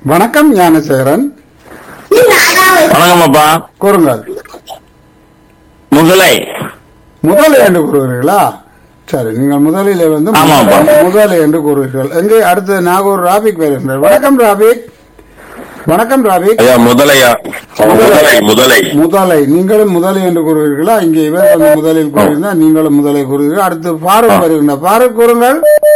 வணக்கம் ஞானசேகரன் வணக்கம் அப்பா கூறுங்கள் முதலை முதலை என்று கூறுவீர்களா சரி நீங்கள் முதலிலே வந்து ஆமாப்பா. முதலை என்று கூறுவீர்கள் எங்கே அடுத்து நாகூர் ராபிக் வருகின்றார் வணக்கம் ராபிக் வணக்கம் ராபிக் ஐயா முதலையா முதலை முதலை முதலை நீங்களும் முதலை என்று கூறுவீர்களா இங்கே இவர் வந்து முதலில் கூறுகிறார் நீங்களும் முதலை கூறுவீர்கள் அடுத்து பாரூக் வருகின்றார் பாரூக் கூறுங்கள்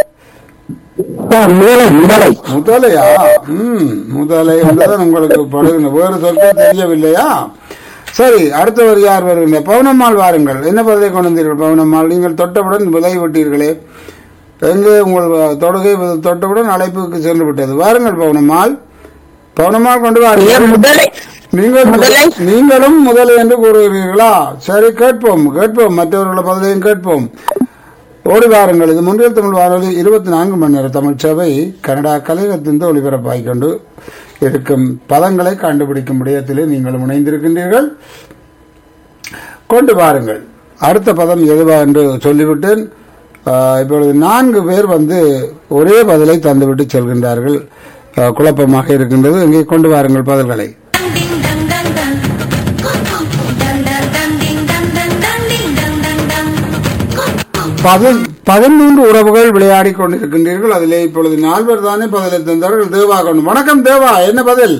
முதலை முதலை முதலையா ம் முதலை என்றுதான் உங்களுக்கு படுகின்ற வேறு சொற்கள் தெரியவில்லையா சரி அடுத்தவர் யார் வருகின்ற பவுனம்மாள் வாருங்கள் என்ன பதிலை கொண்டு வந்தீர்கள் பவுனம்மாள் நீங்கள் தொட்டவுடன் விலை விட்டீர்களே எங்கே உங்கள் தொடுகை தொட்டவுடன் அழைப்புக்கு சென்று விட்டது வாருங்கள் பவுனம்மாள் பவுனம்மாள் கொண்டு வாருங்கள் முதலை நீங்கள் முதலை? நீங்களும் முதலை என்று கூறுகிறீர்களா சரி கேட்போம் கேட்போம் மற்றவர்கள பதிலையும் கேட்போம் ஓடி வாருங்கள் இது முன்றில் தமிழ் வானொலி இருபத்தி நான்கு மணி நேர தமிழ் சேவை கனடா கலையகத்திலிருந்து ஒளிபரப்பாகிக் கொண்டு இருக்கும் பதங்களை கண்டுபிடிக்கும் விடயத்திலே நீங்கள் இணைந்திருக்கின்றீர்கள் கொண்டு வாருங்கள் அடுத்த பதம் எதுவா என்று சொல்லிவிட்டேன் ஆஹ், இப்பொழுது நான்கு பேர் வந்து ஒரே பதிலை தந்துவிட்டு செல்கின்றார்கள் ஆஹ், குழப்பமாக இருக்கின்றது இங்கே கொண்டு வாருங்கள் பதில்களை ding dang dang dang dang dang dang ding dang dang dang ding dang dang dang பதி- பதிமூன்று உறவுகள் விளையாடி கொண்டிருக்கின்றீர்கள் அதிலே இப்பொழுது நால்வர் தானே பதிலை தந்தார்கள் தேவா கொண்டு வணக்கம் தேவா என்ன பதில்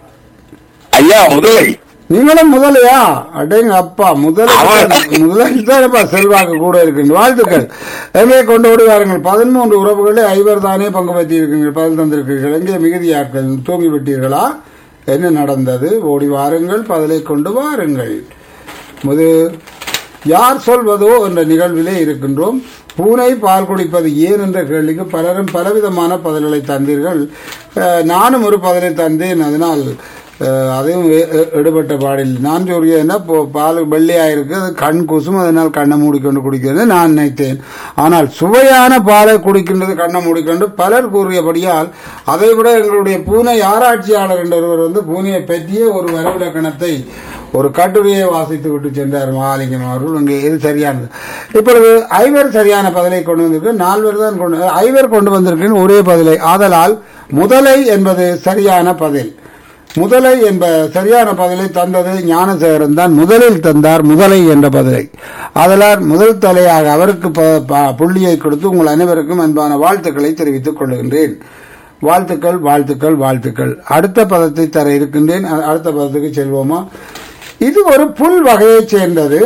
ஐயா முதலை நீங்களும் முதலையா அடேங்க அப்பா முதல் முதலில் தானப்பா செல்வாக்கு கூட இருக்கின்ற வாழ்த்துக்கள் எங்கே கொண்டு ஓடி வாருங்கள் பதிமூன்று உறவுகளை ஐவர் தானே பங்கு பெற்றிருக்கீர்கள் பதில் தந்திருக்கிறீர்கள் எங்கே மிகுதியாக்கள் தூங்கி விட்டீர்களா என்ன நடந்தது ஓடி வாருங்கள் பதிலை கொண்டு வாருங்கள் முது யார் சொல்வதோ என்ற நிகழ்விலே இருக்கின்றோம் பூனை பால் குடிப்பது ஏன் என்ற கேள்விக்கு பலரும் பலவிதமான பதில்களை தந்தீர்கள் அஹ், நானும் ஒரு பதிலை தந்தேன் அதனால் அஹ், அதையும் எ- எ- எடுபட்ட பாடில் நான் சொல்கிறேன் பால் வெள்ளையாக இருக்கு அது கண் கூசும் அதனால் கண்ணை மூடிக்கொண்டு குடிக்கிறது நான் நினைத்தேன் ஆனால் சுவையான பாலை குடிக்கின்றது கண்ணை மூடிக்கொண்டு பலர் கூறியபடியால் அதை விட எங்களுடைய பூனை ஆராய்ச்சியாளர் என்றவர் வந்து பூனையை பற்றிய ஒரு வரவிலக்கணத்தை ஒரு கட்டுரையை வாசித்து விட்டு சென்றார் மகாலிங்கம் அவர்கள் இங்கே இது சரியானது இப்பொழுது ஐவர் சரியான பதிலை கொண்டு வந்திருக்கு நால்வர் தான் கொண்டு ஐவர் கொண்டு வந்திருக்கிற ஒரே பதிலை ஆதலால் முதலை என்பது சரியான பதில் முதலை என்ப சரியான பதிலை தந்தது ஞானசேகரன் தான் முதலில் தந்தார் முதலை என்ற பதிலை ஆதலால் முதல் தலையாக அவருக்கு ப- ப- புள்ளியை கொடுத்து உங்கள் அனைவருக்கும் அன்பான வாழ்த்துக்களை தெரிவித்துக் கொள்கின்றேன் வாழ்த்துக்கள் வாழ்த்துக்கள் வாழ்த்துக்கள் அடுத்த பதத்தை தர இருக்கின்றேன் அ- அடுத்த பதத்துக்கு செல்வோமா இது ஒரு புல் வகையைச் சேர்ந்தது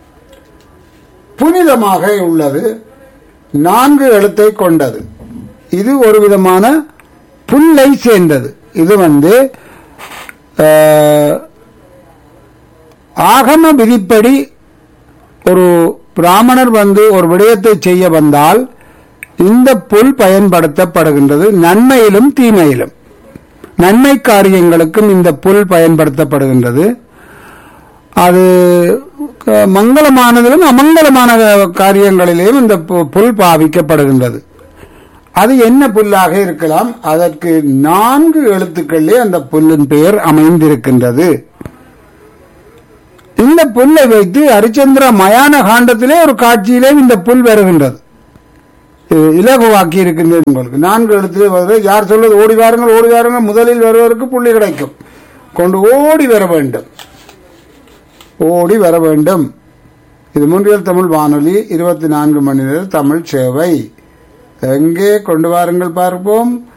புனிதமாக உள்ளது நான்கு எழுத்தை கொண்டது இது ஒரு விதமான புல்லை சேர்ந்தது இது வந்து அஹ், ஆகம விதிப்படி ஒரு பிராமணர் வந்து ஒரு விடயத்தை செய்ய வந்தால் இந்த புல் பயன்படுத்தப்படுகின்றது நன்மையிலும் தீமையிலும் நன்மை காரியங்களுக்கும் இந்த புல் பயன்படுத்தப்படுகின்றது அது க- மங்களமானதிலும் அமங்கலமான காரியங்களிலேயும் இந்த பு- புல் பாவிக்கப்படுகின்றது அது என்ன புல்லாக இருக்கலாம் அதற்கு நான்கு எழுத்துக்களிலே அந்த புல்லின் பெயர் அமைந்திருக்கின்றது இந்த புல்லை வைத்து ஹரிச்சந்திர மயான காண்டத்திலே ஒரு காட்சியிலே இந்த புல் வருகின்றது இது இலகுவாக்கி இருக்கின்றது உங்களுக்கு நான்கு எழுத்திலே வருது யார் சொல்வது ஓடி வாருங்கள் ஓடி வாருங்கள் முதலில் வருவதற்கு புள்ளி கிடைக்கும் கொண்டு ஓடி வர வேண்டும் ஓடி வர வேண்டும் இது முன்றியல் தமிழ் வானொலி இருபத்தி நான்கு மணி நேர தமிழ் சேவை எங்கே கொண்டு வாருங்கள் பார்ப்போம்